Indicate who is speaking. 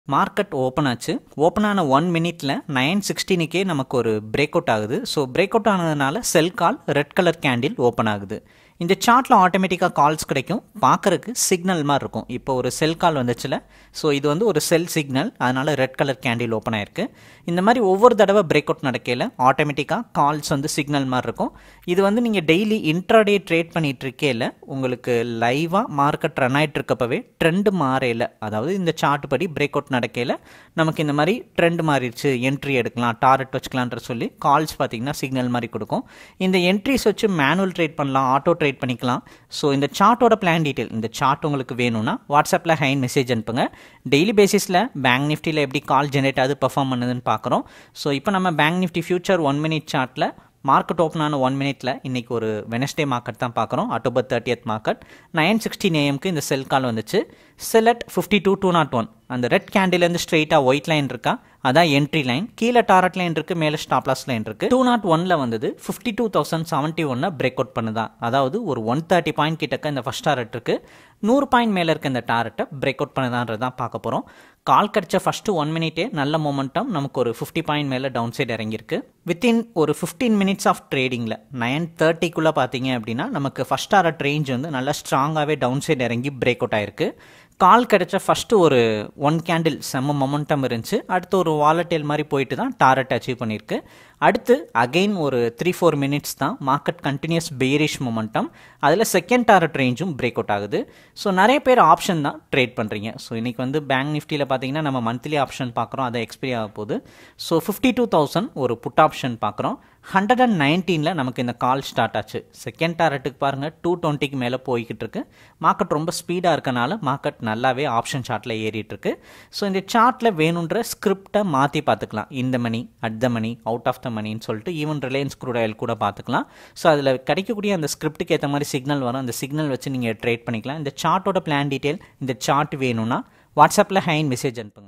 Speaker 1: market open ஆச்சு open ஆன one மினிட்ல நைன் சிக்ஸ்டீனுக்கே நமக்கு ஒரு பிரேக் அவுட் ஆகுது ஸோ பிரேக் அவுட் ஆனதுனால sell call red colour candle open ஆகுது இந்த சார்ட்டில் ஆட்டோமேட்டிக்காக கால்ஸ் கிடைக்கும் பார்க்கறக்கு சிக்னல் மாதிரி இருக்கும் இப்போ ஒரு செல் கால் வந்துச்சுல ஸோ இது வந்து ஒரு செல் சிக்னல் அதனால் ரெட் கலர் கேண்டில் ஓப்பன் ஆயிருக்கு இந்த மாதிரி ஒவ்வொரு தடவை பிரேக் அவுட் நடக்கையில் ஆட்டோமேட்டிக்காக கால்ஸ் வந்து சிக்னல் மாதிரி இருக்கும் இது வந்து நீங்கள் டெய்லி இன்ட்ராடே ட்ரேட் பண்ணிட்டு இருக்கையில் உங்களுக்கு லைவாக மார்க்கெட் ரன் ஆகிட்டு இருக்கப்பவே ட்ரெண்டு மாறையில் அதாவது இந்த சார்ட் படி பிரேக் அவுட் நடக்கையில் நமக்கு இந்த மாதிரி ட்ரெண்ட் மாறிடுச்சு என்ட்ரி எடுக்கலாம் டார்கெட் வச்சுக்கலான்ற சொல்லி கால்ஸ் பார்த்தீங்கன்னா சிக்னல் மாதிரி கொடுக்கும் இந்த என்ட்ரிஸ் வச்சு மேனுவல் ட்ரேட் பண்ணலாம் ஆட்டோ ட்ரேட் பண்ணிக்கலாம் ஸோ இந்த சார்ட்டோட பிளான் டீட்டெயில் இந்த சார்ட் உங்களுக்கு வேணும்னா வாட்ஸ்அப்பில் ஹைன் மெசேஜ் அனுப்புங்க டெய்லி பேசிஸில் பேங்க் நிஃப்டியில் எப்படி கால் ஜென்ரேட் ஆகுது பெர்ஃபார்ம் பண்ணுதுன்னு பார்க்குறோம் ஸோ இப்போ நம்ம bank Nifty future one minute சார்ட்டில் மார்க்கெட் ஓப்பன் ஆன ஒன் மினிட்ல இன்றைக்கி ஒரு வெனஸ்டே மார்க்கெட் தான் பார்க்குறோம் October thirtieth market nine sixteen ஏஎம்க்கு இந்த செல் கால் வந்துச்சு sell at fifty two two nought one அந்த ரெட் கேண்டிலேருந்து ஸ்ட்ரெயிட்டாக ஒயிட் லைன் இருக்கா அதான் என்ட்ரி லைன் கீழே டாரட் லைன் இருக்குது மேலே ஸ்டாப்லாஸ் லைன் இருக்குது டூ நாட் ஒனில் வந்தது ஃபிஃப்டி டூ தௌசண்ட் செவன்ட்டி ஒன்னை பிரேக் அவுட் பண்ணுதான் அதாவது ஒரு ஒன் தேர்ட்டி பாயிண்ட் கிட்டக்க இந்த ஃபஸ்ட் டாரட் இருக்குது நூறு பாயிண்ட் மேலே இருக்க இந்த டாரட்டை பிரேக் அவுட் பண்ணுதான்றது தான் பார்க்க போகிறோம் கால் கிடச்ச ஃபஸ்ட்டு ஒன் மினிட்டே நல்ல மொமெண்டம் நமக்கு ஒரு ஃபிஃப்டி பாயிண்ட் மேலே டவுன் சைடு இறங்கியிருக்கு வித்தின் ஒரு ஃபிஃப்டீன் மினிட்ஸ் ஆஃப் ட்ரேடிங்கில் நைன் தேர்ட்டிக்குள்ளே பார்த்தீங்க அப்படின்னா நமக்கு ஃபஸ்ட் டாரட் ரேஞ்ச் வந்து நல்லா ஸ்ட்ராங்காகவே டவுன் சைடு இறங்கி பிரேக் அவுட் ஆயிருக்கு கால் கிடைச்ச ஃபஸ்ட்டு ஒரு ஒன் கேண்டில் செம்ம மொமெண்டம் இருந்துச்சு அடுத்து ஒரு வாலட்டேல் மாதிரி போயிட்டு தான் டாரட் அச்சீவ் பண்ணியிருக்கு அடுத்து அகெயின் ஒரு த்ரீ ஃபோர் மினிட்ஸ் தான் மார்க்கெட் கண்டினியூஸ் பேரிஷ் மொமெண்டம் அதில் செகண்ட் டாரட் ரேஞ்சும் பிரேக் அவுட் ஆகுது ஸோ நிறைய பேர் ஆப்ஷன் தான் ட்ரேட் பண்ணுறீங்க ஸோ இன்றைக்கி வந்து பேங்க் நிஃப்டியில் பார்த்தீங்கன்னா நம்ம மந்த்லி ஆப்ஷன் பார்க்குறோம் அதை எக்ஸ்பைரி ஆக போகுது ஸோ ஃபிஃப்டி டூ தௌசண்ட் ஒரு புட் ஆப்ஷன் பார்க்குறோம் ஹண்ட்ரட் அண்ட் நைன்டீனில் நமக்கு இந்த கால் ஸ்டார்ட் ஆச்சு செகண்ட் டாரட்டுக்கு பாருங்கள் டூ டுவெண்ட்டிக்கு மேலே போய்கிட்டு இருக்கு மார்க்கெட் ரொம்ப ஸ்பீடாக இருக்கனால மார்க்கெட் நல்லாவே ஆப்ஷன் சார்ட்டில் ஏறிட்டு இருக்கு ஸோ இந்த சார்ட்டில் வேணுன்ற ஸ்கிரிப்டை மாற்றி பார்த்துக்கலாம் இந்த money at the money out of the மணின்னு சொல்லிட்டு ஈவன் ரிலையன்ஸ் குரூட் ஆயில் கூட பார்த்துக்கலாம் ஸோ அதில் கிடைக்கக்கூடிய அந்த ஸ்கிரிப்டுக்கு ஏற்ற மாதிரி சிக்னல் வரும் அந்த சிக்னல் வச்சு நீங்கள் ட்ரேட் பண்ணிக்கலாம் இந்த சார்ட்டோட பிளான் டீட்டெயில் இந்த சார்ட் வேணும்னா வாட்ஸ்அப்பில் ஹைன் மெசேஜ் அனுப்புங்க